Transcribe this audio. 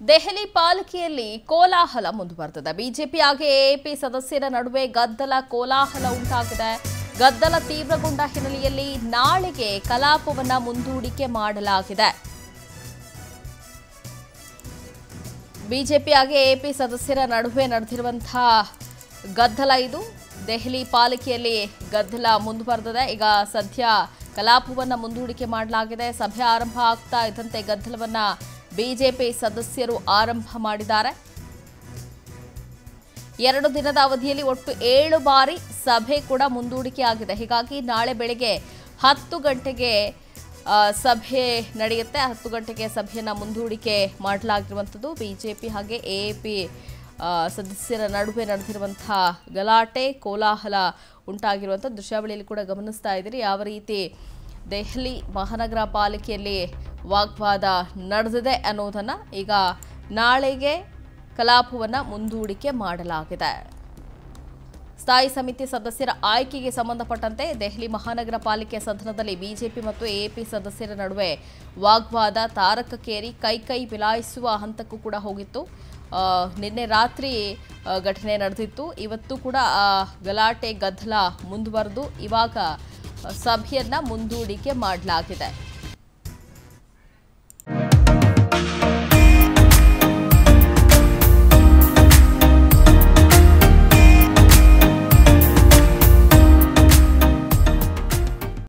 ದೆಹಲಿ ಪಾಲಿಕೆಯಲ್ಲಿ ಕೋಲಾಹಲ ಮುಂದುವರೆದಿದೆ ಬಿಜೆಪಿ ಹಾಗೆ ಎಎಪಿ ಸದಸ್ಯರ ನಡುವೆ ಗದ್ದಲ ಕೋಲಾಹಲ ಉಂಟಾಗಿದೆ ಗದ್ದಲ ತೀವ್ರಗೊಂಡ ಹಿನ್ನೆಲೆಯಲ್ಲಿ ನಾಳೆಗೆ ಕಲಾಪವನ್ನ ಮುಂದೂಡಿಕೆ ಮಾಡಲಾಗಿದೆ ಬಿಜೆಪಿ ಹಾಗೆ ಎಎಪಿ ಸದಸ್ಯರ ನಡುವೆ ನಡೆದಿರುವಂತಹ ಗದ್ದಲ ಇದು ದೆಹಲಿ ಪಾಲಿಕೆಯಲ್ಲಿ ಗದ್ದಲ ಮುಂದುವರೆದಿದೆ ಈಗ ಸದ್ಯ ಕಲಾಪವನ್ನ ಮುಂದೂಡಿಕೆ ಮಾಡಲಾಗಿದೆ ಸಭೆ ಆರಂಭ ಆಗ್ತಾ ಇದ್ದಂತೆ ಗದ್ದಲವನ್ನ ಬಿಜೆಪಿ ಸದಸ್ಯರು ಆರಂಭ ಮಾಡಿದ್ದಾರೆ ಎರಡು ದಿನದ ಅವಧಿಯಲ್ಲಿ ಒಟ್ಟು ಏಳು ಬಾರಿ ಸಭೆ ಕೂಡ ಮುಂದೂಡಿಕೆ ಆಗಿದೆ ಹೀಗಾಗಿ ನಾಳೆ ಬೆಳಗ್ಗೆ ಹತ್ತು ಗಂಟೆಗೆ ಆ, ಸಭೆ ನಡೆಯುತ್ತೆ ಹತ್ತು ಗಂಟೆಗೆ ಸಭೆಯನ್ನು ಮುಂದೂಡಿಕೆ ಮಾಡಲಾಗಿರುವಂಥದ್ದು ಬಿಜೆಪಿ ಹಾಗೆ ಎಎಪಿ ಸದಸ್ಯರ ನಡುವೆ ನಡೆದಿರುವಂತಹ ಗಲಾಟೆ ಕೋಲಾಹಲ ಉಂಟಾಗಿರುವಂಥ ದೃಶ್ಯಾವಳಿಯಲ್ಲಿ ಕೂಡ ಗಮನಿಸ್ತಾ ಇದ್ದೀರಿ ಯಾವ ರೀತಿ ದೆಹಲಿ ಮಹಾನಗರ ಪಾಲಿಕೆಯಲ್ಲಿ ವಾಗ್ವಾದ ನಡೆದಿದೆ ಅನ್ನೋದನ್ನು ಈಗ ನಾಳೆಗೆ ಕಲಾಪವನ್ನು ಮುಂದೂಡಿಕೆ ಮಾಡಲಾಗಿದೆ ಸ್ಥಾಯಿ ಸಮಿತಿ ಸದಸ್ಯರ ಆಯ್ಕೆಗೆ ಸಂಬಂಧಪಟ್ಟಂತೆ ದೆಹಲಿ ಮಹಾನಗರ ಪಾಲಿಕೆ ಸದನದಲ್ಲಿ ಬಿಜೆಪಿ ಮತ್ತು ಎಎಪಿ ಸದಸ್ಯರ ನಡುವೆ ವಾಗ್ವಾದ ತಾರಕಕ್ಕೇರಿ ಕೈ ಕೈ ಮಿಲಾಯಿಸುವ ಹಂತಕ್ಕೂ ಕೂಡ ಹೋಗಿತ್ತು ಆ, ನಿನ್ನೆ ರಾತ್ರಿ ಆ, ಘಟನೆ ನಡೆದಿತ್ತು ಇವತ್ತು ಕೂಡ ಆ ಗಲಾಟೆ ಗದ್ದಲ ಮುಂದುವರೆದು ಇವಾಗ ಸಭೆಯನ್ನ ಮುಂದೂಡಿಕೆ ಮಾಡಲಾಗಿದೆ